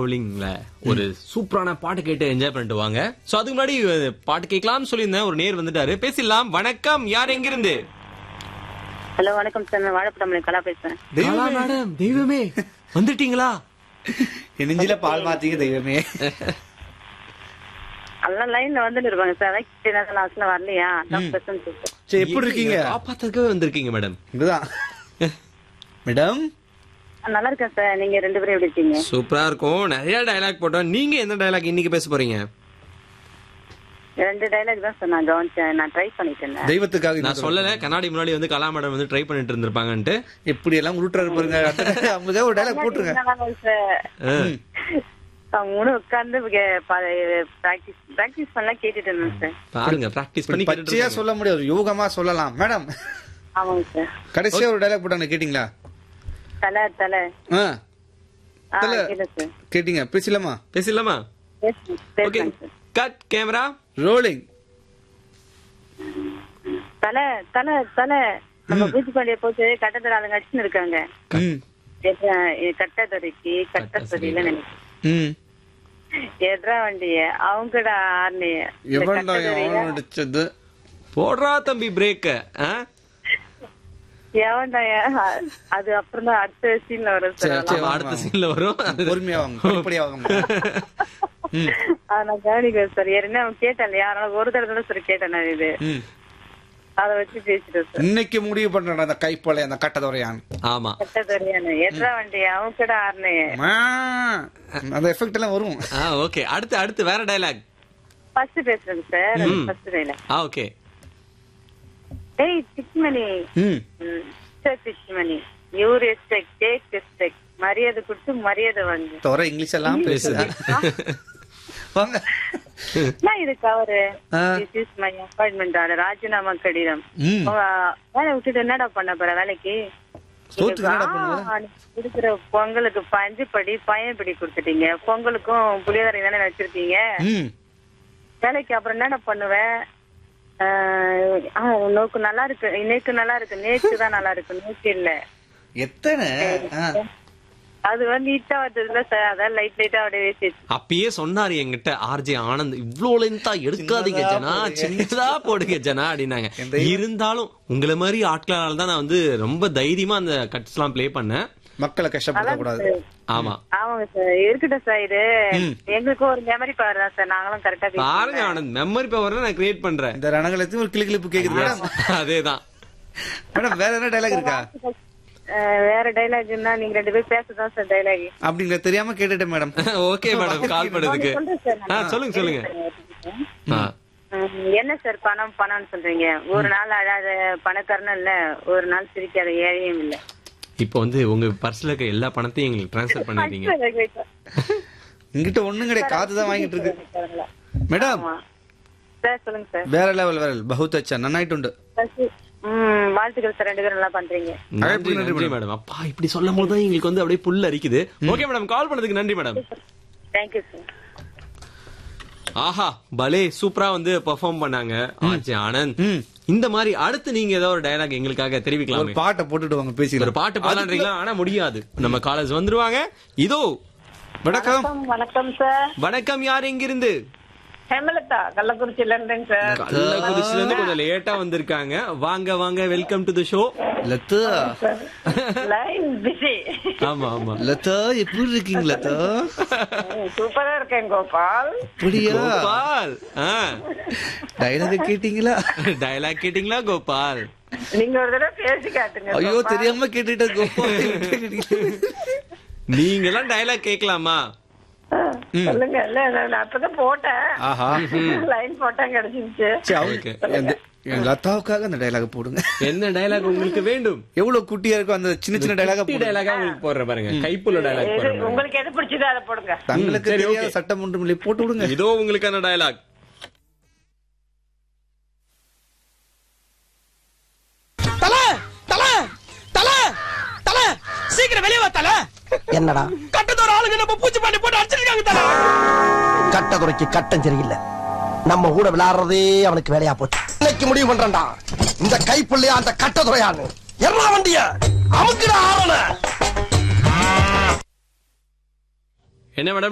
ரோலிங்ல ஒரு சூப்பரான பாட்டு கேட்டு என்ஜாய் பண்ணிட்டு வாங்க சோ அதுக்கு முன்னாடி அஹ், பாட்டு கேட்கலாம்னு சொல்லியிருந்தேன் ஒரு நேர் வந்துட்டாரு பேசிடலாம் வணக்கம் யார் எங்க இருந்து ஹலோ வணக்கம் சார் நான் வாழைப்படம் கலா பேசுறேன் கலா மேடம் தெய்வமே வந்துட்டீங்களா என் நெஞ்சில பால் மாத்தீங்க தெய்வமே எல்லாம் லைன்ல வந்துட்டு இருப்பாங்க சார் அதான் கிட்ட லாஸ்ட்ல வரலையா அதான் பிரச்சனை சொல்லிட்டு சரி எப்படி இருக்கீங்க காப்பாத்துக்கவே வந்திருக்கீங்க மேடம் இதுதான் மேடம் நல்லா இருக்கேன் சார் நீங்க ரெண்டு பேரும் எப்படி இருக்கீங்க சூப்பரா இருக்கும் நிறைய டயலாக் போட்டோம் நீங்க எந்த டயலாக் இன்னைக்கு பேச போறீங்க ரெண்டு டைலாக் தான் சார் நான் கவனிச்சேன் நான் ட்ரை பண்ணிட்டு இருந்தேன் தெய்வத்துக்காக இது நான் சொல்லல கண்ணாடி முன்னாடி வந்து கலா மேடம் வந்து ட்ரை பண்ணிட்டு இருந்திருப்பாங்கன்ட்டு எப்படி எல்லாம் உருட்டுறாரு பாருங்க அவங்களுக்காக ஒரு டைலாக் போட்டுருங்க சார் அவங்க மூணு உட்கார்ந்து பிராக்டிஸ் பிராக்டிஸ் பண்ணலாம் கேட்டுட்டு இருந்தேன் சார் பாருங்க பிராக்டிஸ் பண்ணி இப்படி பச்சையா சொல்ல முடியாது யோகமா சொல்லலாம் மேடம் ஆமாங்க சார் கடைசியா ஒரு டைலாக் போட்டாங்க கேட்டீங்களா தலை தலை ஆ ஆ தல. கேட்டேன் சார் கேட்டீங்க பேசலாமா பேசலாமா பேசுங்க ஓகே பேசுங்க சார் கட் கேமரா ரோலிங் தலை தலை தலை நம்ம பூச்சி பாண்டிய போட்டு கட்டத்துல ஆளுங்க அடிச்சுன்னு இருக்காங்க ம் கட்டதுறைக்கு கட்டத்துறையில நினைக்கிறேன் ம் எட்ரா வண்டிய அவங்கடா ஆர்னிய எவன்டா எவன் அடிச்சது போடுறா தம்பி பிரேக்க எவன்டா அது அப்புறம் தான் அடுத்த சீன்ல வரும் சரி, சார் சரி. அடுத்த சீன்ல வரும் அது- பொறுமையா வாங்க படிப்படியா வாங்க ம் அத நான் கவனிக்கிறேன் சார் ஏற்கனவே அவன் கேட்டேன் இல்லையா அதனால ஒரு தடவை தான் சார் கேட்டேன் நான் இது ம் அதை வச்சு பேசிட்டேன் சார் இன்னைக்கு முடிவு பண்றேன் அந்த கைப்பலை அந்த கட்டதுறையான் ஆமா கட்டதுறையான எட்ரா வண்டிய அவங்கடா ஆர்னிய அந்த எஃபெக்ட் எல்லாம் வரும் ஆ ஓகே அடுத்து அடுத்து வேற டயலாக் ஃபர்ஸ்ட் பேசுறேங்க சார் ஃபர்ஸ்ட் டைல ஆ ஓகே ஏய் சிக்மணி ம் சிக்மணி யூ ரெஸ்பெக்ட் டேக் ரெஸ்பெக்ட் மரியாதை கொடுத்து மரியாதை வாங்க தவிர இங்கிலீஷ் எல்லாம் பேசுது வாங்க என்ன இதுக்கு அவரு ஆ. This is my appointment order ராஜினாமா கடிதம் ம் உங்க வேலை விட்டுட்டு என்னடா பண்ண போற வேலைக்கு சோத்துக்கு என்னடா பண்ணுவ? ஆ, இருக்கிற பொங்கலுக்கு பஞ்சு படி பையன் படி கொடுத்துட்டீங்க பொங்கலுக்கும் புளியோதரை தானே வச்சிருக்கீங்க ம் வேலைக்கு அப்புறம் என்னடா பண்ணுவேன் நோக்கு நல்லா இருக்கு நேக்கு நல்லா இருக்கு நேக்கு தான் நல்லா இருக்கு நேக்கு இல்ல எத்தனை ஆ. அது வந்து நீட்டா வந்ததுல சார் அதான் லைட் லைட்டா அப்படியே வேஸ்ட் அப்பயே சொன்னாரு என்கிட்ட ஆர்ஜே ஆனந்த் இவ்ளோ லென்த்தா எடுக்காதீங்க சின்னதா ஜனா போடுங்க. சின்னதா போடுங்க ஜனா அப்படின்னாங்க என் தெய்வம். இருந்தாலும் உங்களை மாதிரி ஆட்களால தான் நான் வந்து ரொம்ப தைரியமா அந்த கட்ஸ் எல்லாம் ப்ளே பண்ணேன் மக்களை கஷ்டப்படுத்த கூடாது ஆமா ஆமாங்க சார் இருக்கட்டும் சார் இது எங்களுக்கும் ஒரு மெமரி பவர் தான் சார் நாங்களும் கரெக்டா பாருங்க ஆனந்த் மெமரி பவர் நான் கிரியேட் பண்றேன் இந்த ரணகலத்தையும் ஒரு கிளி கிளிப்பு கேக்குது மேடம் அதேதான் மேடம் வேற என்ன டைலாக் இருக்கா வேற டைலாக்னா நீங்க ரெண்டு பேரும் பேசதான் சார் டைலாக் அப்படிங்களா தெரியாம கேட்டுட்டேன் மேடம் ஓகே மேடம் கால் பண்ணதுக்கு சொல்றேன் சார் ஆ சொல்லுங்க சொல்லுங்க ஆ, என்ன சார் பணம் பணம்னு சொல்றீங்க ஒரு நாள் அழாத பணக்காரனும் இல்ல ஒரு நாள் சிரிக்காத ஏழையும் இல்ல இப்போ வந்து உங்க பர்ஸ்ல இருக்க எல்லா பணத்தையும் எங்களுக்கு ட்ரான்ஸ்ஃபர் பண்ணிடுறீங்க இங்கிட்ட ஒண்ணும் கிடையாது காத்து தான் வாங்கிட்டு இருக்கு மேடம் ஆமா. சார் சொல்லுங்க சார் வேற லெவல் வேற பகுத் அச்சா நன்னாயிட்டு உண்டு ம் வாழ்த்துக்கள் சார் ரெண்டு பேரும் நல்லா பண்றீங்க நன்றி நன்றி மேடம் அப்பா இப்படி சொல்லும் போது தான் எங்களுக்கு வந்து அப்படியே புல் அரிக்குது ஓகே மேடம் கால் பண்ணதுக்கு நன்றி மேடம் தேங்க்யூ சார் ஆஹா பலே சூப்பரா வந்து பெர்ஃபார்ம் பண்ணாங்க ஆர்ஜே ஆனந்த் ம். இந்த மாதிரி அடுத்து நீங்க ஏதோ ஒரு டயலாக் எங்களுக்காக ஒரு தெரிவிக்கலாமே பாட்டை போட்டுட்டு வாங்க ஒரு பேசிக்கலாம் பாட்டு பாடலான்றீங்களா ஆனா முடியாது நம்ம காலேஜ் வந்துருவாங்க இதோ வணக்கம் வணக்கம் சார் வணக்கம் யார் எங்கிருந்து ஹேமலதா கள்ளக்குறிச்சியில இருந்தேங்க சார் கள்ளக்குறிச்சில இருந்து கொஞ்சம் லேட்டா வந்திருக்காங்க வாங்க வாங்க welcome to the show Latha line busy ஆமா ஆமா லதா எப்படி இருக்கீங்க லதா சூப்பரா இருக்கேன் கோபால் அப்படியா கோபால் டைலாக கேட்டீங்களா டயலாக் கேட்டிங்களா கோபால் நீங்க ஒரு தடவை பேசி காட்டுங்க ஐயோ கோபால். தெரியாம கேட்டுட்ட கோபால் நீங்க எல்லாம் டயலாக் கேட்கலாமா ஆ, சொல்லுங்க இல்ல நான் நான் அப்பதான் போட்டேன் ஆஹா லைன் போட்டேன் கிடைச்சிருச்சு சரி, அவங்க- Okay. அந்த- என் லதாவுக்காக அந்த டைலாக போடுங்க என்ன டயலாக் உங்களுக்கு வேண்டும் எவ்வளவு குட்டியா இருக்கும் அந்த சின்ன சின்ன டைலாக குட்டி டயலாகா உங்களுக்கு போடுற பாருங்க கைப்புள்ள டயலாக் எது போடுற பாருங்க. உங்களுக்கு எது பிடிச்சதோ அதை போடுங்க தங்களுக்கு சரி, தெரியாத okay. சட்டம் ஒன்றும் இல்லை போட்டு விடுங்க இதோ உங்களுக்கான டயலாக் தல தல தல தல சீக்கிரம் வெளியே வா தல என்னடா கட்டத்தோட ஆளுங்க நம்ம பூச்சி பண்ணி போட்டு அடிச்சிருக்காங்க தல கட்ட குறைக்கு கட்டம் சரியில்லை நம்ம கூட விளையாடுறதே அவனுக்கு வேலையா போச்சு இன்னைக்கு முடிவு பண்றேன்டா இந்த கைப்புள்ளையா அந்த கட்ட துறையான்னு எல்லா வண்டிய அமுக்கிட ஆவன என்ன மேடம்